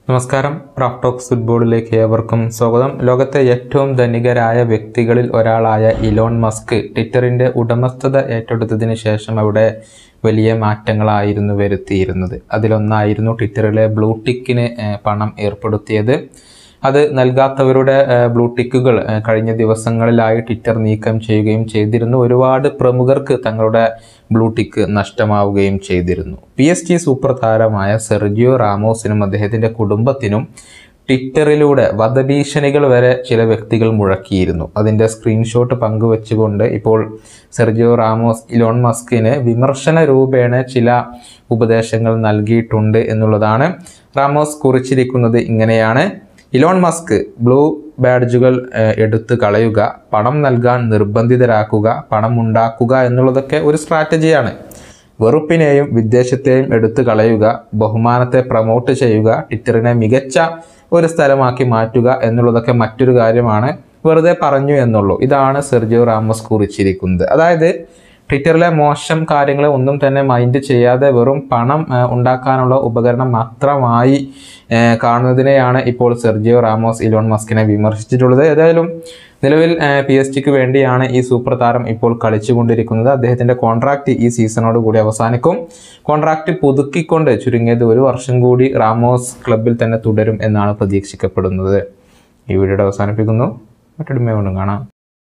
നമസ്കാരം Raf talks ഫുട്ബോളിലേക്ക് ഏവർക്കും സ്വാഗതം ലോകത്തെ ഏറ്റവും ധനികരായ വ്യക്തികളിൽ ഒരാളായ ഇലോൺ മസ്ക് ട്വിറ്ററിൻ്റെ ഉടമസ്ഥത ഏറ്റെടുത്തതിന് ശേഷം അവിടെ വലിയ മാറ്റങ്ങളായിരുന്നു വരുത്തിയിരുന്നത് അതിലൊന്നായിരുന്നു ട്വിറ്ററിലെ ബ്ലൂടിക്കിന് ഏഹ്, പണം ഏർപ്പെടുത്തിയത് അത് നൽകാത്തവരുടെ ഏഹ്, ബ്ലൂടിക്കുകൾ ഏഹ്, കഴിഞ്ഞ ദിവസങ്ങളിലായി ട്വിറ്റർ നീക്കം ചെയ്യുകയും ചെയ്തിരുന്നു ഒരുപാട് പ്രമുഖർക്ക് തങ്ങളുടെ ബ്ലൂടിക്ക് നഷ്ടമാവുകയും ചെയ്തിരുന്നു പി എസ് ജി സൂപ്പർ താരമായ സെർജിയോ റാമോസിനും അദ്ദേഹത്തിൻ്റെ കുടുംബത്തിനും ട്വിറ്ററിലൂടെ വധഭീഷണികൾ വരെ ചില വ്യക്തികൾ മുഴക്കിയിരുന്നു അതിൻ്റെ സ്ക്രീൻഷോട്ട് പങ്കുവെച്ചുകൊണ്ട് ഇപ്പോൾ സെർജിയോ റാമോസ് ഇലോൺ മസ്കിന് വിമർശന രൂപേണ ചില ഉപദേശങ്ങൾ നൽകിയിട്ടുണ്ട് എന്നുള്ളതാണ് റാമോസ് കുറിച്ചിരിക്കുന്നത് ഇങ്ങനെയാണ് ഇലോൺ മസ്ക് ബ്ലൂ ബാഡ്ജുകൾ ഏഹ്, എടുത്തു കളയുക പണം നൽകാൻ നിർബന്ധിതരാക്കുക പണം ഉണ്ടാക്കുക എന്നുള്ളതൊക്കെ ഒരു സ്ട്രാറ്റജിയാണ് വെറുപ്പിനെയും വിദ്വേഷത്തെയും എടുത്തു കളയുക ബഹുമാനത്തെ പ്രൊമോട്ട് ചെയ്യുക ട്വിറ്ററിനെ മികച്ച ഒരു സ്ഥലമാക്കി മാറ്റുക എന്നുള്ളതൊക്കെ മറ്റൊരു കാര്യമാണ് വെറുതെ പറഞ്ഞു എന്നുള്ളൂ ഇതാണ് സെർജിയോ റാമോസ് കുറിച്ചിരിക്കുന്നത് അതായത് ട്വിറ്ററിലെ മോശം കാര്യങ്ങളെ ഒന്നും തന്നെ മൈൻഡ് ചെയ്യാതെ വെറും പണം ആ, ഉണ്ടാക്കാനുള്ള ഉപകരണം മാത്രമായി ആ, കാണുന്നതിനെയാണ് ഇപ്പോൾ സെർജിയോ റാമോസ് ഇലോൺ മസ്കിനെ വിമർശിച്ചിട്ടുള്ളത് ഏതായാലും നിലവിൽ പി എസ് ടിക്ക് വേണ്ടിയാണ് ഈ സൂപ്പർ താരം ഇപ്പോൾ കളിച്ചുകൊണ്ടിരിക്കുന്നത് അദ്ദേഹത്തിന്റെ കോൺട്രാക്റ്റ് ഈ സീസണോട് കൂടി അവസാനിക്കും കോൺട്രാക്റ്റ് പുതുക്കിക്കൊണ്ട് ചുരുങ്ങിയത് ഒരു വർഷം കൂടി റാമോസ് ക്ലബിൽ തന്നെ തുടരും എന്നാണ് പ്രതീക്ഷിക്കപ്പെടുന്നത് ഈ വീഡിയോയുടെ അവസാനിപ്പിക്കുന്നു മറ്റൊരു വീണ്ടും കാണാം